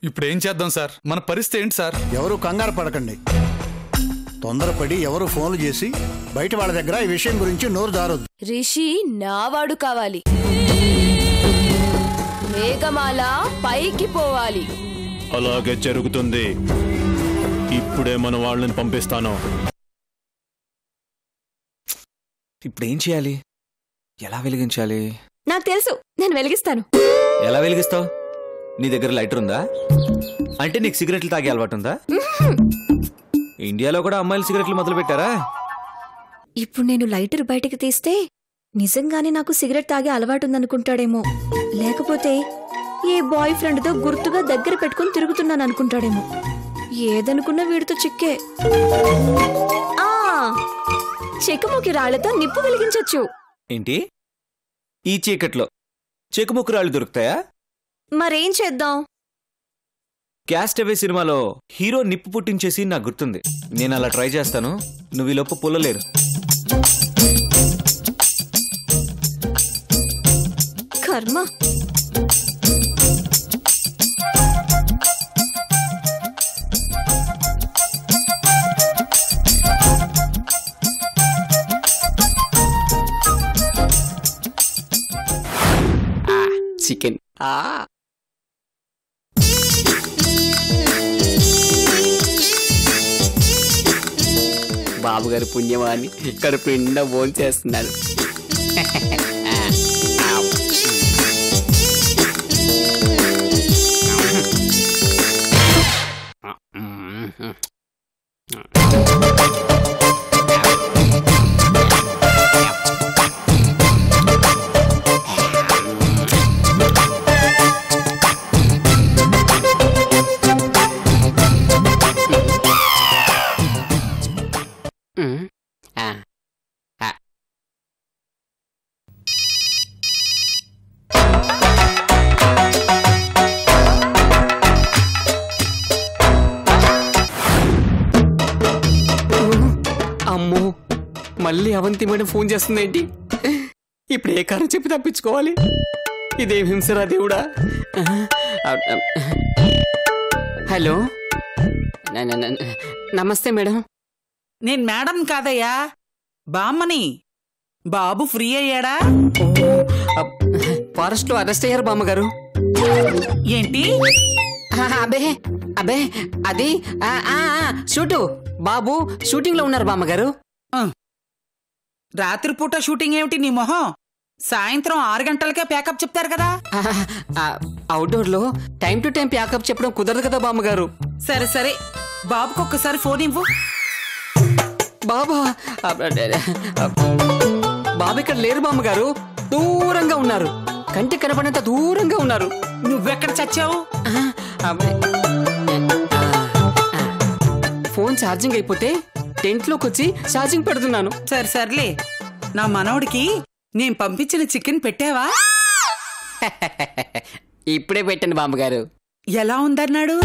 ఇప్పుడు ఏం చేద్దాం సార్ మన పరిస్థితి ఏంటి సార్ ఎవరు కంగారు పడకండి తొందరపడి ఎవరు ఫోన్లు చేసి బయట వాళ్ళ దగ్గర ఈ విషయం గురించి నోరు జారొద్దు రిషి నావాడు కావాలి మేఘమాల పైకి పోవాలి అలాగే జరుగుతుంది ఇప్పుడే మన వాళ్ళని పంపిస్తాను ఇప్పుడు ఏం చేయాలి ఎలా వెలిగించాలి నాకు తెలుసు నేను వెలిగిస్తాను ఎలా వెలిగిస్తావు నీ దగ్గర లైటర్ ఉందా అంటే నీకు సిగరెట్లు తాగే అలవాటు ఉందా ఇండియాలో కూడా అమ్మాయిలు సిగరెట్లు మొదలు పెట్టారా ఇప్పుడు నేను లైటర్ బయటికి తీస్తే నిజంగానే నాకు సిగరెట్ తాగే అలవాటు ఉందనుకుంటాడేమో లేకపోతే ఏ బాయ్ ఫ్రెండ్తో గుర్తుగా దగ్గర పెట్టుకుని తిరుగుతున్నాను అనుకుంటాడేమో ఏదనుకున్నా వీడితో చిక్కే ఆ చెక్కుముకి రాళ్లతో నిప్పు వెలిగించొచ్చు ఏంటి ఈ చీకట్లో చెకుముక్కురాళ్ళు దొరుకుతాయా మరేం చేద్దాం క్యాస్టవే సినిమాలో హీరో నిప్పు పుట్టించేసి నాకు గుర్తుంది నేను అలా ట్రై చేస్తాను నువ్వు ఈ లోపు పుల్లలేరు కర్మ చికెన్ ఆ బాబు గారి పుణ్యమాని ఇక్కడ పిండ భోజనం చేస్తున్నాడు మ్మ్. ఆ. ఆ. అమ్మో మళ్ళీ అవంతి మేడం ఫోన్ చేస్తుందేంటి ఇప్పుడు ఏ కారణం చెప్పి తప్పించుకోవాలి ఇదేం హింసరా దేవుడా హలో న- న- న- నమస్తే మేడం నేను మేడం కాదయ్యా బామ్మని బాబు ఫ్రీ అయ్యాడా ఫారెస్ట్ లో అరెస్ట్ అయ్యారు బామ్మగారు ఏంటి ఆ, అబే అబే అది ఆ, ఆ, ఆ, షూటు బాబు షూటింగ్ లో ఉన్నారు బామ్మగారు రాత్రిపూట షూటింగ్ ఏమిటి నీ మొహం సాయంత్రం ఆరు గంటలకే ప్యాకప్ చెప్తారు కదా అవుట్డోర్ లో టైం టు టైం ప్యాకప్ చెప్పడం కుదరదు కదా బామ్మగారు సరే సరే బాబుకి ఒక్కసారి ఫోన్ ఇవ్వు బాబా బాబు ఇక్కడ లేరు బామ్మగారు దూరంగా ఉన్నారు కంటి కనపడినంత దూరంగా ఉన్నారు నువ్వెక్కడ చచ్చావు ఫోన్ ఛార్జింగ్ అయిపోతే టెంట్ లోకి వచ్చి ఛార్జింగ్ పెడుతున్నాను సరే సర్లే నా మనవడికి నేను పంపించిన చికెన్ పెట్టావా ఇప్పుడే పెట్టండి బామ్మగారు ఎలా ఉందన్నాడు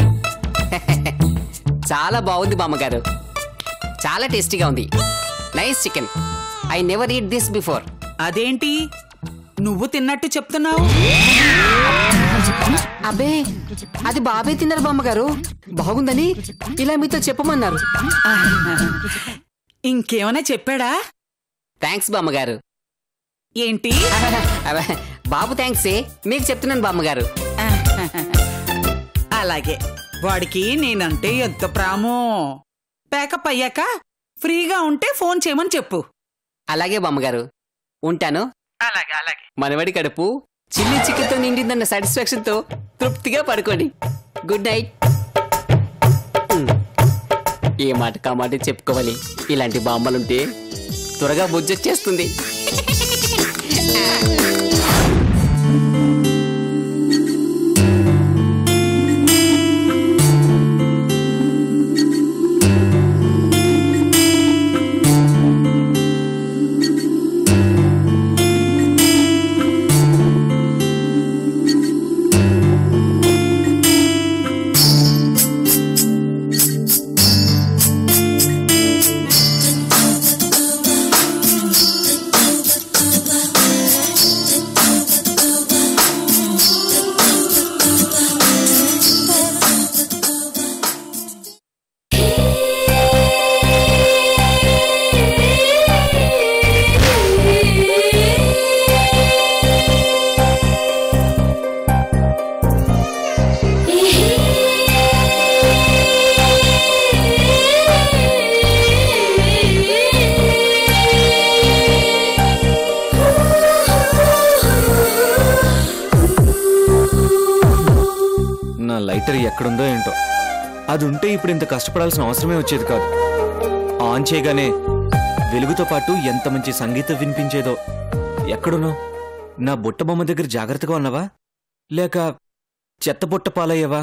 చాలా బాగుంది బామ్మగారు చాలా టేస్టీగా ఉంది nice chicken I never eat this before అదేంటి నువ్వు తిన్నట్టు చెప్తున్నావు అబ్బే అది బాబే తిన్నారు బామ్మగారు బాగుందని ఇలా మీతో చెప్పమన్నారు ఇంకేమైనా చెప్పాడా థ్యాంక్స్ బామ్మగారు ఏంటి అబ్బే, బాబు థ్యాంక్స్ మీకు చెప్తున్నాను బామ్మగారు అలాగే వాడికి నేనంటే ఎంత ప్రామో ప్యాకప్ అయ్యాక ఫ్రీగా ఉంటే ఫోన్ చేయమని చెప్పు అలాగే బామ్మగారు ఉంటాను అలాగే అలాగే మనవడి కడుపు చిల్లి చికెన్తో నిండిందన్న సాటిస్ఫాక్షన్ తో తృప్తిగా పడుకోండి గుడ్ నైట్ ఉమ్. ఏ మాట కా మాట చెప్పుకోవాలి ఇలాంటి బామ్మలుంటే త్వరగా బుజ్జొచ్చేస్తుంది ఆ లైటర్ ఎక్కడుందో ఏంటో అది ఉంటే ఇప్పుడు ఇంత కష్టపడాల్సిన అవసరమే వచ్చేది కాదు ఆన్ చేయగానే వెలుగుతో పాటు ఎంత మంచి సంగీతం వినిపించేదో ఎక్కడున్నావు నా బుట్ట బొమ్మ దగ్గర జాగ్రత్తగా ఉన్నావా లేక చెత్త బుట్ట పాలయ్యావా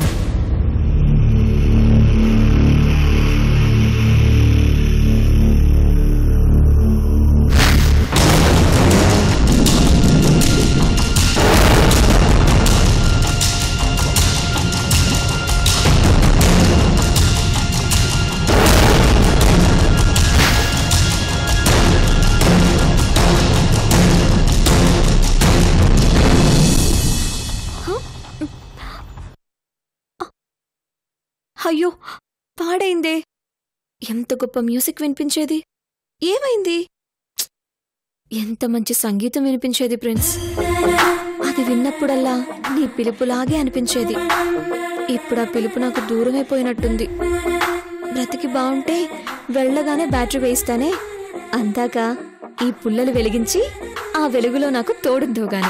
అయ్యో పాడైందే ఎంత గొప్ప మ్యూజిక్ వినిపించేది ఏమైంది ప్చ్! ఎంత మంచి సంగీతం వినిపించేది ప్రిన్స్ అది విన్నప్పుడల్లా నీ పిలుపులాగే అనిపించేది ఇప్పుడు ఆ పిలుపు నాకు దూరమైపోయినట్టుంది బ్రతికి బాగుంటే వెళ్ళగానే బ్యాటరీ వేయిస్తానే అందాక ఈ పుల్లలు వెలిగించి ఆ వెలుగులో నాకు తోడుందో గాని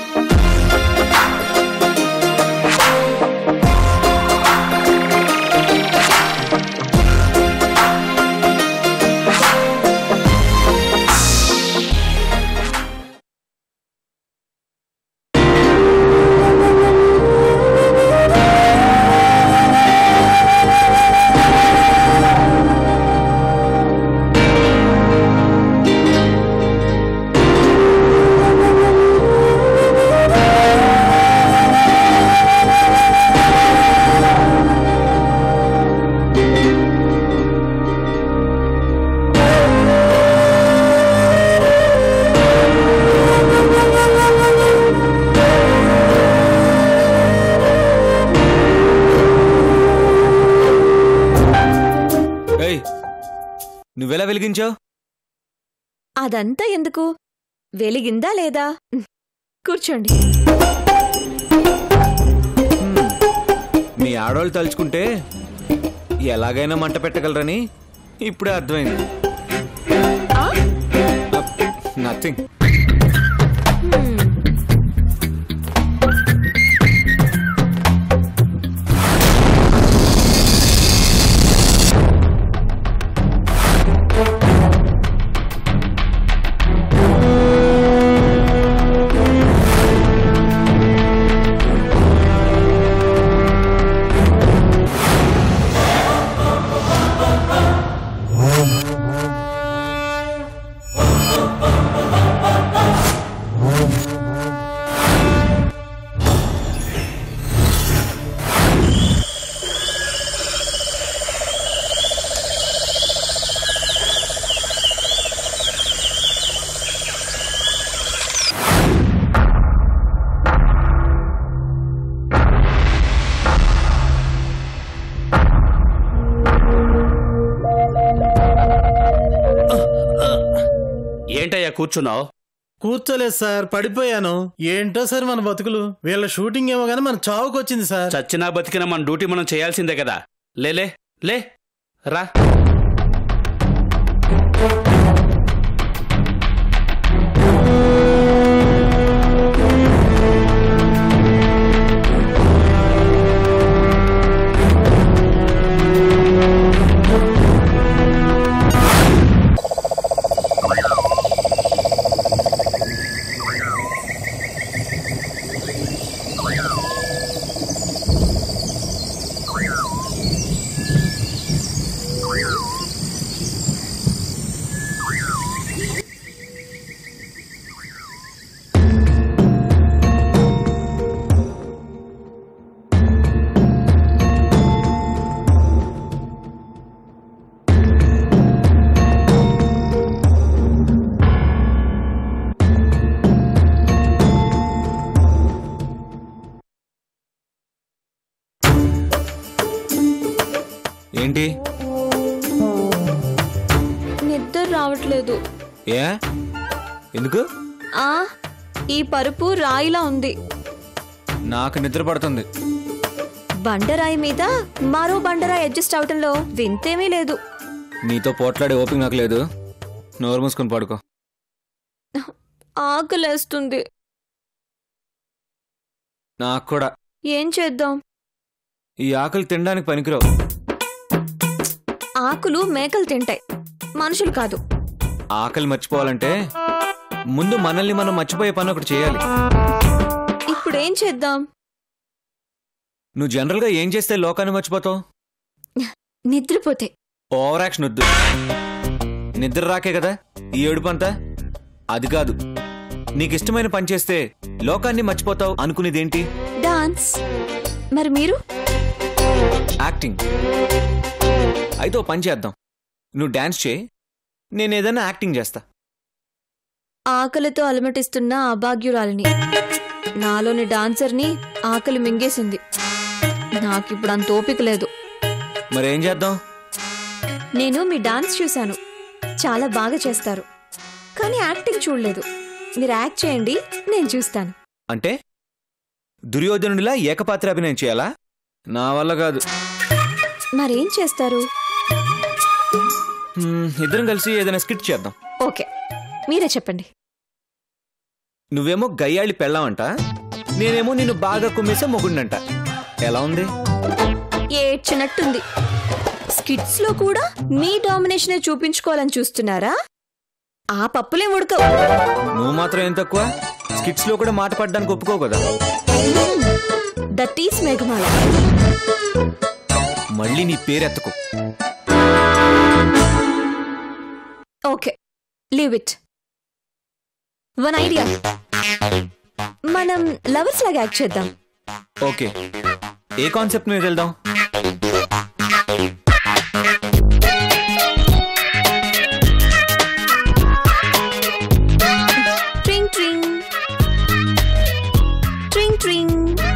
ఏయ్ నువ్వెలా వెలిగించావు అదంతా ఎందుకు వెలిగిందా లేదా ఉహ్, కూర్చోండి మీ ఆడవాళ్ళు తలుచుకుంటే ఎలాగైనా మంట పెట్టగలరని ఇప్పుడే అర్థమైంది ఆ? నథింగ్ హ్మ్. ఏంటయ్యా కూర్చున్నావు కూర్చోలేదు సార్ పడిపోయాను ఏంటో సార్ మన బతుకులు వీళ్ళ షూటింగ్ ఏమో కానీ మన చావుకు వచ్చింది సార్ చచ్చినా బతికినా మన డ్యూటీ మనం చేయాల్సిందే కదా లేలే లే రా ఏంటి నిద్ర రావట్లేదు ఏ ఎందుకు ఆ ఈ పరుపు రాయిలా ఉంది నాకు నిద్ర పడుతుంది బండరాయి మీద మరో బండరాయి అడ్జస్ట్ అవటంలో వింతేమీ లేదు నీతో పోట్లాడే ఓపిక నాకు లేదు నోరు మూసుకొని పడుకో ఆకలేస్తుంది నాకు కూడా ఏం చేద్దాం ఈ ఆకలి తినడానికి పనికిరావు ఆకులు మేకలు తింటాయి మనుషులు కాదు ఆకలి మర్చిపోవాలంటే ముందు మనల్ని మనం మర్చిపోయే పని ఒకటి చేయాలి ఇప్పుడేం చేద్దాం నువ్వు జనరల్గా ఏం చేస్తే లోకాన్ని మర్చిపోతావు నిద్రపోతే ఓవర్ యాక్షన్ వద్దు నిద్ర రాకే కదా ఈ ఏడుపు అంతా అది కాదు నీకు ఇష్టమైన పని చేస్తే లోకాన్ని మర్చిపోతావు అనుకునేదేంటి డాన్స్ మరి మీరు యాక్టింగ్ అయితే ఓ పని చేద్దాం నువ్వు డాన్స్ చేయి నేను ఏదైనా యాక్టింగ్ చేస్తా ఆకలితో అలమటిస్తున్న అభాగ్యురాలిని నాలోని డాన్సర్ని ఆకలి మింగేసింది నాకిప్పుడు అంత ఓపిక లేదు మరేం చేద్దాం నేను మీ డాన్స్ చూశాను చాలా బాగా చేస్తారు కానీ యాక్టింగ్ చూడలేదు మీరు యాక్ట్ చేయండి నేను చూస్తాను అంటే దుర్యోధనుడిలా ఏకపాత్ర అభినయం చేయాలా నా వల్ల కాదు మరేం చేస్తారు హ్మ్, ఇద్దరం కలిసి ఏదైనా స్కిట్ చేద్దాం ఓకే మీరే చెప్పండి నువ్వేమో గయ్యాళి పెళ్ళావంట నేనేమో నిన్ను బాగా కుమ్మేసే మొగుడినంట ఎలా ఉంది ఏడ్చినట్టుంది స్కిట్స్ లో కూడా మీ డామినేషనే చూపించుకోవాలని చూస్తున్నారా ఆ పప్పులే ఉడకవు నువ్వు మాత్రం ఏం తక్కువ స్కిట్స్ లో కూడా మాట పడ్డానికి ఒప్పుకో కదా దట్ ఈస్ మేఘమాల మళ్ళీ నీ పేరెత్తకు okay leave it one idea మనం లవర్స్ లాగా యాక్ట్ చేద్దాం ఓకే ఏ కాన్సెప్ట్ మీద వెళ్దాం ట్రింగ్ ట్రింగ్ ట్రింగ్ ట్రింగ్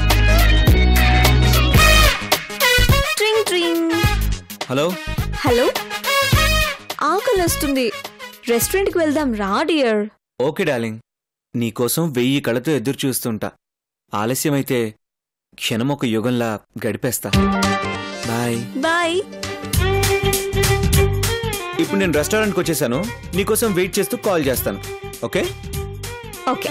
ట్రింగ్ ట్రింగ్ హలో హలో ఆకలి వస్తుంది రెస్టారెంట్కి వెళ్దాం రా డియర్ ఓకే డార్లింగ్ నీకోసం వెయ్యి కళ్ళతో ఎదురు చూస్తుంటా ఆలస్యమైతే క్షణం ఒక యుగంలా గడిపేస్తా బాయ్ బాయ్ ఇప్పుడు నేను రెస్టారెంట్కి వచ్చేసాను నీకోసం వెయిట్ చేస్తూ కాల్ చేస్తాను ఓకే ఓకే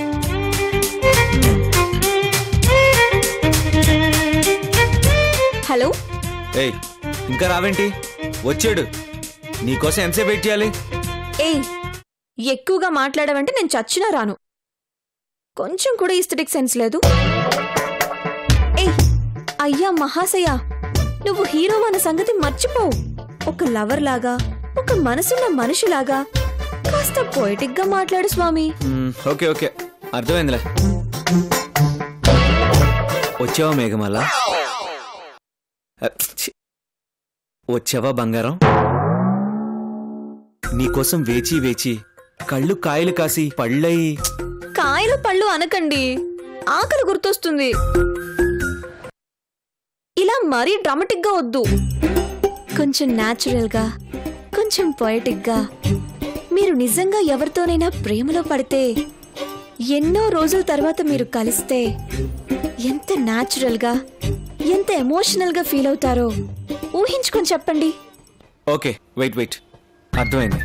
హలో ఏయ్ ఇంకా రావేంటి వచ్చాడు నీకోసం ఎంతసేపు వెయిట్ చేయాలి ఏయ్ ఎక్కువగా మాట్లాడవంటే నేను చచ్చినా రాను కొంచెం కూడా ఈస్థెటిక్ సెన్స్ లేదు ఏయ్ అయ్యా మహాశయ నువ్వు హీరో అన్న సంగతి మర్చిపోవు ఒక లవర్ లాగా ఒక మనసున్న మనిషిలాగా కాస్త పోయిటిక్ గా మాట్లాడు స్వామి మ్మ్, ఓకే ఓకే అర్థమైందిలే వచ్చావా మేఘమాల అ, ఛీ. వచ్చావా బంగారం నీకోసం వేచి వేచి కళ్ళు కాయలు కాసి పళ్ళై కాయలు పళ్ళు అనకండి ఆకలి గుర్తొస్తుంది ఇలా మరీ డ్రామాటిక్ గా వద్దు కొంచెం న్యాచురల్ గా కొంచెం పొయటిక్ గా మీరు నిజంగా ఎవరితోనైనా ప్రేమలో పడితే ఎన్నో రోజుల తర్వాత మీరు కలిస్తే ఎంత న్యాచురల్ గా ఎంత ఎమోషనల్ గా ఫీల్ అవుతారో ఊహించుకొని చెప్పండి ఓకే వెయిట్ వెయిట్ అర్థమైంది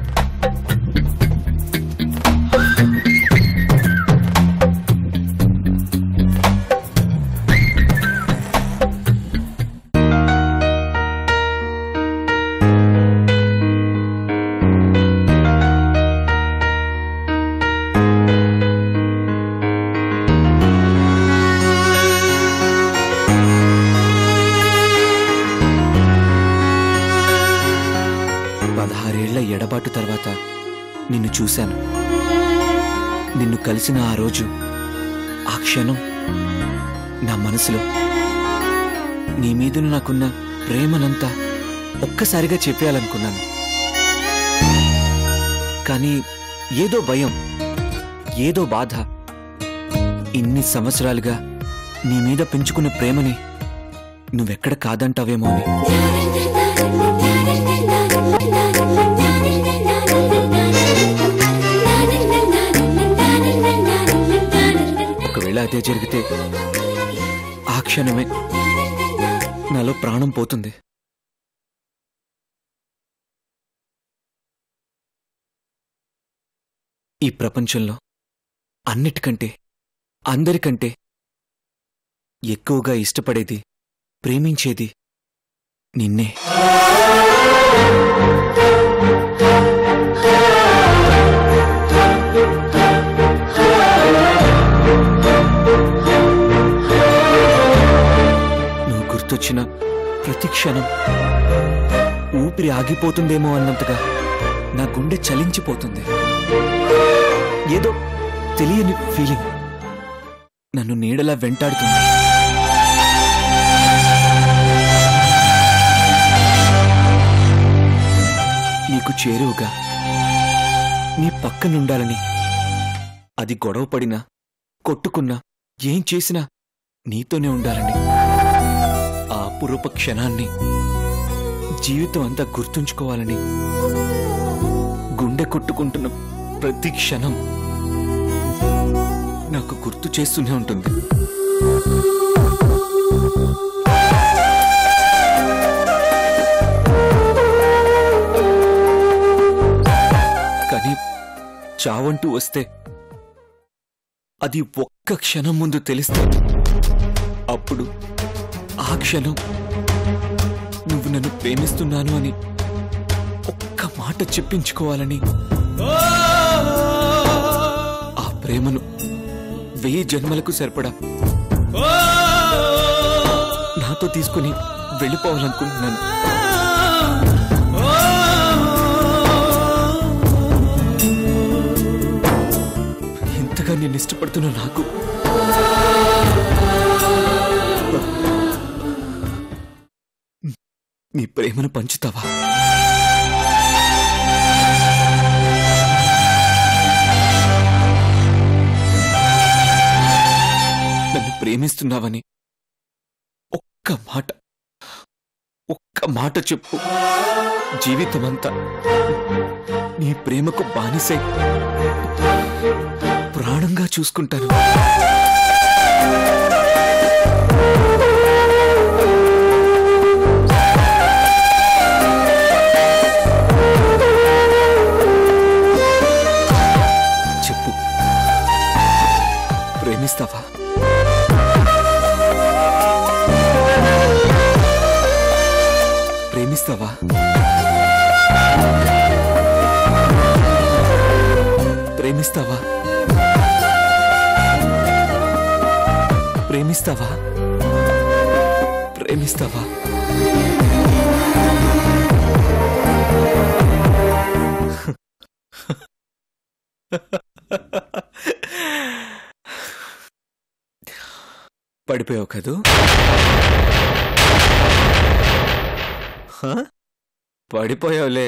పదహారేళ్ల ఎడబాటు తర్వాత నిన్ను చూశాను నిన్ను కలిసిన ఆ రోజు ఆ క్షణం నా మనసులో నీ మీద నాకున్న ప్రేమనంతా ఒక్కసారిగా చెప్పేయాలనుకున్నాను కానీ ఏదో భయం ఏదో బాధ ఇన్ని సంవత్సరాలుగా నీ మీద పెంచుకున్న ప్రేమని నువ్వెక్కడ కాదంటావేమో అని ఒకవేళ అదే జరిగితే ఆ క్షణమే నాలో ప్రాణం పోతుంది ఈ ప్రపంచంలో అన్నిటికంటే అందరికంటే ఎక్కువగా ఇష్టపడేది ప్రేమించేది నిన్నే నువ్వు గుర్తొచ్చిన ప్రతి క్షణం ఊపిరి ఆగిపోతుందేమో అన్నంతగా నా గుండె చలించిపోతుంది ఏదో తెలియని ఫీలింగ్ నన్ను నీడలా వెంటాడుతుంది నీకు చేరువుగా నీ పక్కనుండాలని అది గొడవ పడినా కొట్టుకున్నా ఏం చేసినా నీతోనే ఉండాలని ఆ అపురూప క్షణాన్ని జీవితం అంతా గుర్తుంచుకోవాలని గుండె కొట్టుకుంటున్న ప్రతి క్షణం నాకు గుర్తు చేస్తూనే ఉంటుంది కానీ చావంటూ వస్తే అది ఒక్క క్షణం ముందు తెలిస్తే అప్పుడు ఆ క్షణం నువ్వు నన్ను ప్రేమిస్తున్నాను అని ఒక్క మాట చెప్పించుకోవాలని ఆ ప్రేమను వెయ్యి జన్మలకు సరిపడా నాతో తీసుకుని వెళ్ళిపోవాలనుకుంటున్నాను ఇంతగా నేను ఇష్టపడుతున్న నాకు నీ ప్రేమను పంచుతావా నన్ను ప్రేమిస్తున్నావని ఒక్క మాట ఒక్క మాట చెప్పు జీవితమంతా నీ ప్రేమకు బానిసై ప్రాణంగా చూసుకుంటాను చెప్పు ప్రేమిస్తావా ప్రేమిస్తావా ప్రేమిస్తావా ప్రేమిస్తావా ప్రేమిస్తావా పడిపోయావు కదూ హ? పడిపోయావులే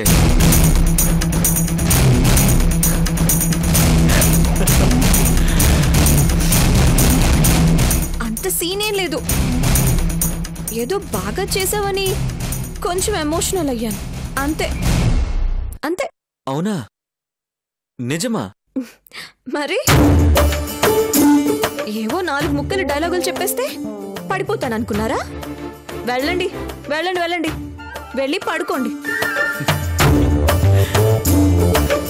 అంత సీన్ ఏం లేదు ఏదో బాగా చేసావని కొంచెం ఎమోషనల్ అయ్యాను అంతే అంతే అవునా నిజమా మరి ఏవో నాలుగు ముక్కలు డైలాగులు చెప్పేస్తే పడిపోతాను అనుకున్నారా వెళ్ళండి వెళ్ళండి వెళ్ళండి వెళ్ళి పడుకోండి